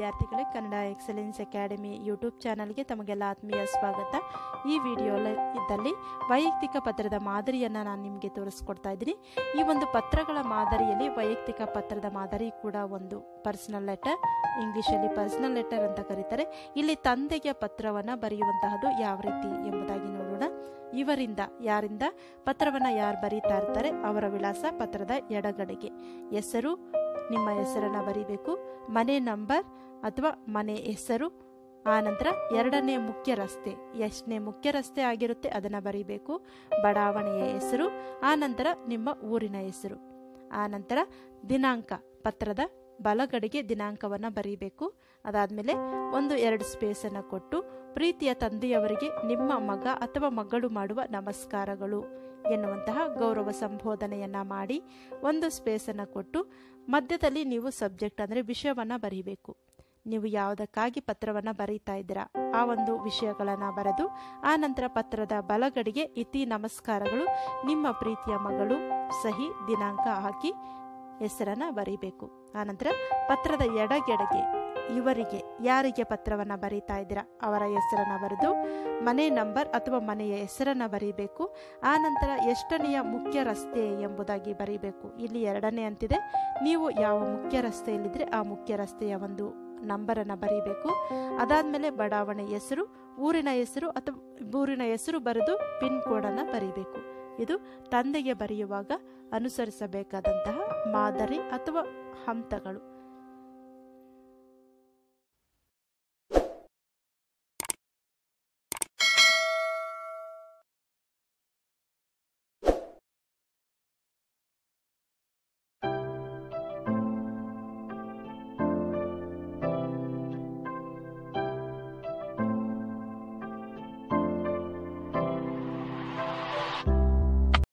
ವಿದ್ಯಾರ್ಥಿಗಳೇ Kannada excellence academy YouTube ಚಾನಲ್ಗೆ ತಮಗೆಲ್ಲ ಆತ್ಮೀಯ ಸ್ವಾಗತ ಈ ವಿಡಿಯೋ ಇದ್ದಲ್ಲಿ ವೈಯಕ್ತಿಕ ಪತ್ರದ ಮಾದರಿಯನ್ನು ನಾನು ನಿಮಗೆ ತೋರಿಸ್ಕೊಡ್ತಾ ಇದ್ದೀನಿ ಈ ಒಂದು ಪತ್ರಗಳ ಮಾದರಿಯಲ್ಲಿ ವೈಯಕ್ತಿಕ ಪತ್ರದ ಮಾದರಿ ಕೂಡ ಒಂದು ಪರ್ಸನಲ್ ಲೆಟರ್ ಇಂಗ್ಲಿಷಲ್ಲಿ ಪರ್ಸನಲ್ ಲೆಟರ್ ಅಂತ ಕರೀತಾರೆ ಇಲ್ಲಿ ತಂದೆಗೆ ಪತ್ರವನ್ನು ಬರೆಯುವಂತಹದ್ದು ಯಾವ ರೀತಿ ಎಂಬುದಾಗಿ ನೋಡೋಣ ಇವರಿಂದ ಯಾರಿಂದ ಪತ್ರವನ್ನು ಯಾರು ಬರೀತಾ ಇರ್ತಾರೆ ಅವರ ವಿಳಾಸ ಪತ್ರದ ಎಡಗಡೆಗೆ ಹೆಸರು ನಿಮ್ಮ ಹೆಸರನ್ನ ಬರೀಬೇಕು ಮನೆ ನಂಬರ್ ಅಥವಾ ಮನೆ ಹೆಸರು ಆನಂತರ ಎರಡನೇ ಮುಖ್ಯ ರಸ್ತೆ ಎಷ್ಟನೇ ಮುಖ್ಯ ರಸ್ತೆ ಆಗಿರುತ್ತೆ ಅದನ್ನು ಬರೀಬೇಕು ಬಡಾವಣೆಯ ಹೆಸರು ಆನಂತರ ನಿಮ್ಮ ಊರಿನ ಹೆಸರು ಆನಂತರ ದಿನಾಂಕ ಪತ್ರದ ಬಲಗಡೆಗೆ ದಿನಾಂಕವನ್ನು ಬರೀಬೇಕು ಅದಾದಮೇಲೆ ಒಂದು ಎರಡು ಸ್ಪೇಸನ್ನು ಕೊಟ್ಟು ಪ್ರೀತಿಯ ತಂದೆಯವರಿಗೆ ನಿಮ್ಮ ಮಗ ಅಥವಾ ಮಗಳು ಮಾಡುವ ನಮಸ್ಕಾರಗಳು ಎನ್ನುವಂತಹ ಗೌರವ ಸಂಬೋಧನೆಯನ್ನ ಮಾಡಿ ಒಂದು ಸ್ಪೇಸನ್ನು ಕೊಟ್ಟು ಮಧ್ಯದಲ್ಲಿ ನೀವು ಸಬ್ಜೆಕ್ಟ್ ಅಂದರೆ ವಿಷಯವನ್ನು ಬರೀಬೇಕು ನೀವು ಯಾವುದಕ್ಕಾಗಿ ಪತ್ರವನ್ನು ಬರೀತಾ ಇದ್ದೀರಾ ಆ ಒಂದು ವಿಷಯಗಳನ್ನು ಬರೆದು ಆ ನಂತರ ಪತ್ರದ ಬಲಗಡೆಗೆ ಇತಿ ನಮಸ್ಕಾರಗಳು ನಿಮ್ಮ ಪ್ರೀತಿಯ ಮಗಳು ಸಹಿ ದಿನಾಂಕ ಹಾಕಿ ಹೆಸರನ್ನ ಬರೀಬೇಕು ಆನಂತರ ಪತ್ರದ ಎಡಗೆಡೆಗೆ ಇವರಿಗೆ ಯಾರಿಗೆ ಪತ್ರವನ್ನು ಬರೀತಾ ಇದ್ದೀರಾ ಅವರ ಹೆಸರನ್ನ ಬರೆದು ಮನೆ ನಂಬರ್ ಅಥವಾ ಮನೆಯ ಹೆಸರನ್ನ ಬರೀಬೇಕು ಆ ನಂತರ ಎಷ್ಟನೆಯ ಮುಖ್ಯ ರಸ್ತೆ ಎಂಬುದಾಗಿ ಬರೀಬೇಕು ಇಲ್ಲಿ ಎರಡನೇ ಅಂತಿದೆ ನೀವು ಯಾವ ಮುಖ್ಯ ರಸ್ತೆಯಲ್ಲಿದ್ದರೆ ಆ ಮುಖ್ಯ ರಸ್ತೆಯ ಒಂದು ನಂಬರನ್ನು ಬರೀಬೇಕು ಅದಾದಮೇಲೆ ಬಡಾವಣೆ ಹೆಸರು ಊರಿನ ಹೆಸರು ಅಥವಾ ಊರಿನ ಹೆಸರು ಬರೆದು ಪಿನ್ ಕೋಡನ್ನು ಬರೀಬೇಕು ಇದು ತಂದೆಗೆ ಬರೆಯುವಾಗ ಅನುಸರಿಸಬೇಕಾದಂತಹ ಮಾದರಿ ಅಥವಾ ಹಂತಗಳು